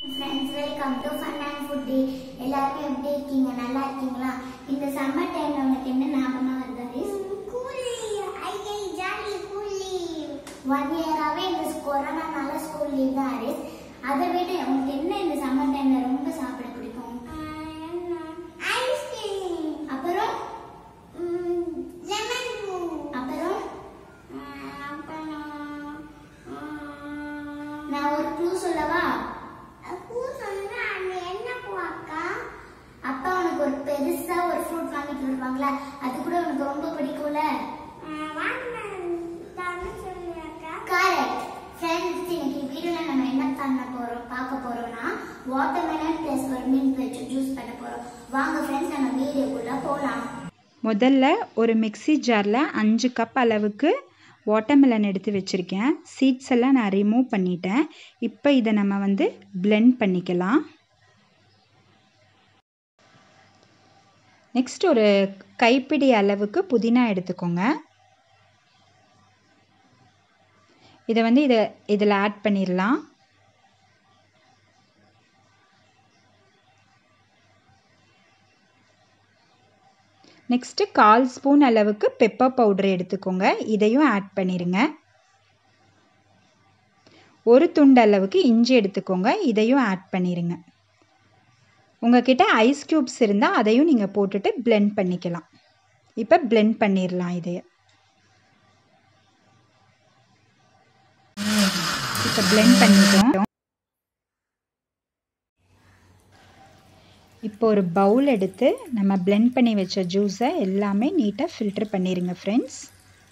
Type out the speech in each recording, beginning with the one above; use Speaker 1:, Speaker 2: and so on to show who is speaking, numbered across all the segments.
Speaker 1: friends welcome to fun and foodie எல்லாரும் எப்படி இருக்கீங்க நல்லா இருக்கீங்களா இந்த சம்மர் டைம்ல உனக்கு என்ன ஞாபகம் வருது ஹரிஸ் கூலி ஐயை ஜாலி கூலி ஒன் இயராகவே இந்த கொரோனானால ஸ்கூல் லீவ் தான் ஹரிஸ் அதை விட உனக்கு என்ன இந்த சம்மர் டைம்ல ரொம்ப சாப்பிட பிடிக்கும் ஐஸ்கிரீம் அப்புறம் லெமன் அப்புறம் நான் ஒரு க்ளூ சொல்லவா க்ளூ சொன்னா அது என்ன பூ அக்கா அப்பா உனக்கு ஒரு பெருசா ஒரு ஃப்ரூட் வாங்கிட்டு வருவாங்களா அது கூட உனக்கு ரொம்ப பிடிக்கும்ல கரெக்ட் ஃப்ரெண்ட்ஸ் இன்னைக்கு வீடியோல நம்ம என்ன பண்ண போறோம் பார்க்க போறோம்னா வாட்டர்மெலன் பிளஸ் வெர்மின் வச்சு ஜூஸ் பண்ண போறோம் வாங்க ஃப்ரெண்ட்ஸ் நம்ம வீடியோக்குள்ள போலாம்
Speaker 2: முதல்ல ஒரு மிக்ஸி ஜாரில் அஞ்சு கப் அளவுக்கு வாட்டர்மெலன் எடுத்து வச்சுருக்கேன் சீட்ஸ் எல்லாம் நான் ரிமூவ் பண்ணிட்டேன் இப்போ இதை நம்ம வந்து blend பண்ணிக்கலாம் நெக்ஸ்ட் ஒரு கைப்பிடி அளவுக்கு புதினா எடுத்துக்கோங்க இதை வந்து இதை இதில் ஆட் பண்ணிடலாம் நெக்ஸ்ட்டு கால் ஸ்பூன் அளவுக்கு பெப்பர் பவுடர் எடுத்துக்கோங்க இதையும் ஆட் பண்ணிடுங்க ஒரு துண்டு அளவுக்கு இஞ்சி எடுத்துக்கோங்க இதையும் ஆட் பண்ணிடுங்க உங்ககிட்ட ஐஸ் க்யூப்ஸ் இருந்தால் அதையும் நீங்கள் போட்டுட்டு blend பண்ணிக்கலாம் இப்போ blend பண்ணிடலாம் இதைய இப்போ blend பண்ணிட்டோம் இப்போ ஒரு பவுல் எடுத்து நம்ம blend பண்ணி வச்ச ஜூஸை எல்லாமே நீட்டாக ஃபில்டர் பண்ணிடுங்க ஃப்ரெண்ட்ஸ்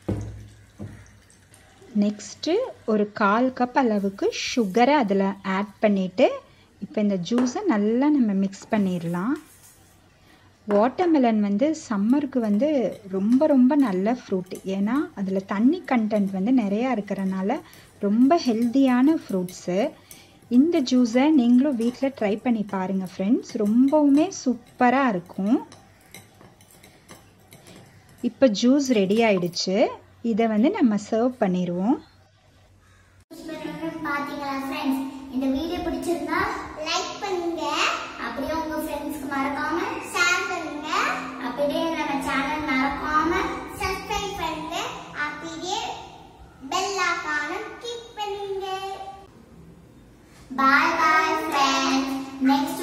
Speaker 2: நெக்ஸ்ட்டு ஒரு கால் கப் அளவுக்கு சுகரை அதில் ஆட் பண்ணிவிட்டு இப்போ இந்த ஜூஸை நல்லா நம்ம மிக்ஸ் பண்ணிடலாம் வாட்டர்மெலன் வந்து சம்மருக்கு வந்து ரொம்ப ரொம்ப நல்ல ஃப்ரூட் ஏன்னா அதில் தண்ணி கண்டென்ட் வந்து நிறையா இருக்கிறனால ரொம்ப ஹெல்த்தியான ஃப்ரூட்ஸு இந்த ஜூஸை நீங்களும் வீட்டில் ட்ரை பண்ணி பாருங்கள் ஃப்ரெண்ட்ஸ் ரொம்பவுமே சூப்பராக இருக்கும் இப்போ ஜூஸ் ரெடி ஆயிடுச்சு இதை வந்து நம்ம சர்வ் பண்ணிடுவோம்
Speaker 1: பாத்தீங்களா ஃப்ரெண்ட்ஸ் இந்த வீடியோ பிடிச்சிருந்தா லைக் பண்ணுங்க அப்படியே உங்க ஃப்ரெண்ட்ஸ்க்கு மறக்காம ஷேர் பண்ணுங்க அப்படியே நம்ம சேனல் மறக்காம சப்ஸ்கிரைப் பண்ணுங்க அப்படியே பெல் ஐகானை கிளிக் பண்ணுங்க பாய் பாய் ஃப்ரெண்ட்ஸ் நெக்ஸ்ட்